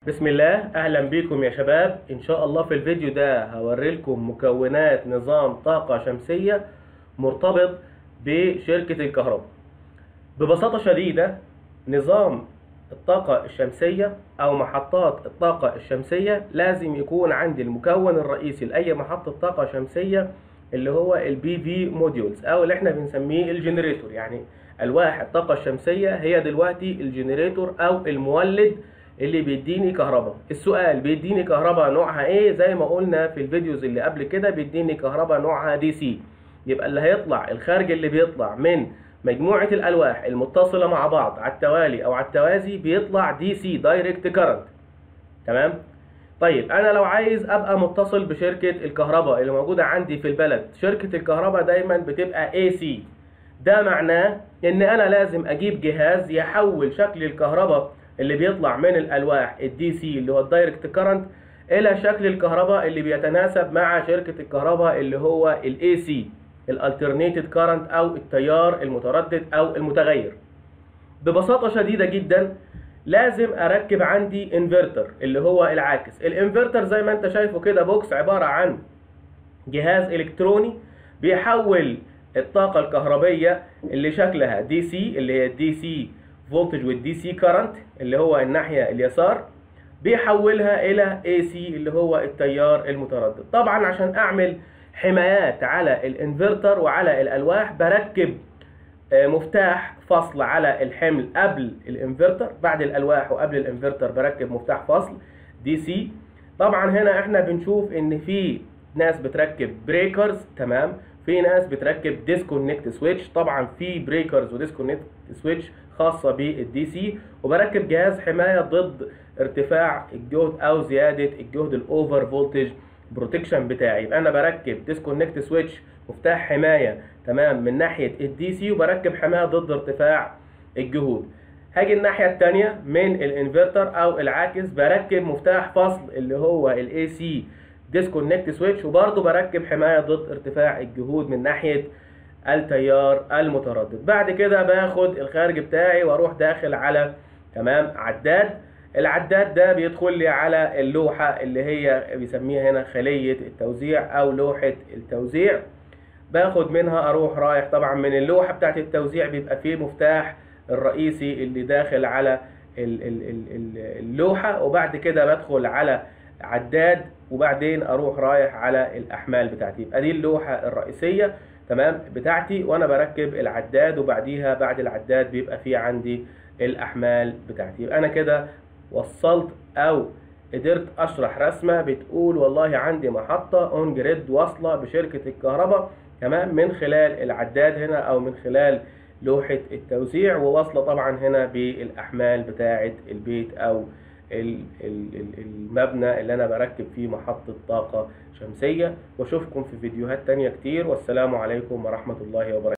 بسم الله اهلا بيكم يا شباب ان شاء الله في الفيديو ده هوري لكم مكونات نظام طاقة شمسية مرتبط بشركة الكهرباء ببساطة شديدة نظام الطاقة الشمسية او محطات الطاقة الشمسية لازم يكون عندي المكون الرئيسي لاي محطة طاقة شمسية اللي هو البي في موديولز او اللي احنا بنسميه الجنريتور يعني الواح الطاقة الشمسية هي دلوقتي الجنريتور او المولد اللي بيديني كهرباء السؤال بيديني كهرباء نوعها ايه زي ما قلنا في الفيديوز اللي قبل كده بيديني كهرباء نوعها دي سي يبقى اللي هيطلع الخارج اللي بيطلع من مجموعة الألواح المتصلة مع بعض على التوالي أو على التوازي بيطلع دي سي دايركت كارنت تمام طيب أنا لو عايز أبقى متصل بشركة الكهرباء اللي موجودة عندي في البلد شركة الكهرباء دايما بتبقى اي سي ده معناه إن أنا لازم أجيب جهاز يحول شكل الكهرباء اللي بيطلع من الالواح الدي سي اللي هو الدايركت كارنت الى شكل الكهرباء اللي بيتناسب مع شركه الكهرباء اللي هو الاي سي الالترنيتد كارنت او التيار المتردد او المتغير ببساطه شديده جدا لازم اركب عندي انفرتر اللي هو العاكس الانفرتر زي ما انت شايفه كده بوكس عباره عن جهاز الكتروني بيحول الطاقه الكهربيه اللي شكلها دي سي اللي هي الدي سي فولتج والدي سي كارنت اللي هو الناحيه اليسار بيحولها الى اي سي اللي هو التيار المتردد طبعا عشان اعمل حمايات على الانفرتر وعلى الالواح بركب مفتاح فصل على الحمل قبل الانفرتر بعد الالواح وقبل الانفرتر بركب مفتاح فصل دي سي طبعا هنا احنا بنشوف ان في ناس بتركب بريكرز تمام في ناس بتركب ديسكونكت سويتش طبعا في بريكرز وديسكونكت سويتش خاصة بالدي سي وبركب جهاز حماية ضد ارتفاع الجهد او زيادة الجهد الاوفر فولتج بروتكشن بتاعي يبقى انا بركب ديسكونكت سويتش مفتاح حماية تمام من ناحية الدي سي وبركب حماية ضد ارتفاع الجهود هاجي الناحية التانية من الانفرتر او العاكس بركب مفتاح فصل اللي هو الاي سي ديسكونكت سويتش وبرضه بركب حماية ضد ارتفاع الجهود من ناحية التيار المتردد بعد كده باخد الخارج بتاعي واروح داخل على تمام عداد العداد ده بيدخل لي على اللوحة اللي هي بيسميها هنا خلية التوزيع او لوحة التوزيع باخد منها اروح رايح طبعا من اللوحة بتاعت التوزيع بيبقى فيه مفتاح الرئيسي اللي داخل على اللوحة وبعد كده بدخل على عداد وبعدين اروح رايح على الاحمال بتاعتي يبقى دي اللوحة الرئيسية تمام بتاعتي وانا بركب العداد وبعديها بعد العداد بيبقى في عندي الاحمال بتاعتي يبقى انا كده وصلت او قدرت اشرح رسمه بتقول والله عندي محطه اون جريد واصله بشركه الكهرباء تمام من خلال العداد هنا او من خلال لوحه التوزيع وواصله طبعا هنا بالاحمال بتاعه البيت او المبنى اللي انا بركب فيه محطة طاقة شمسية واشوفكم في فيديوهات تانية كتير والسلام عليكم ورحمة الله وبركاته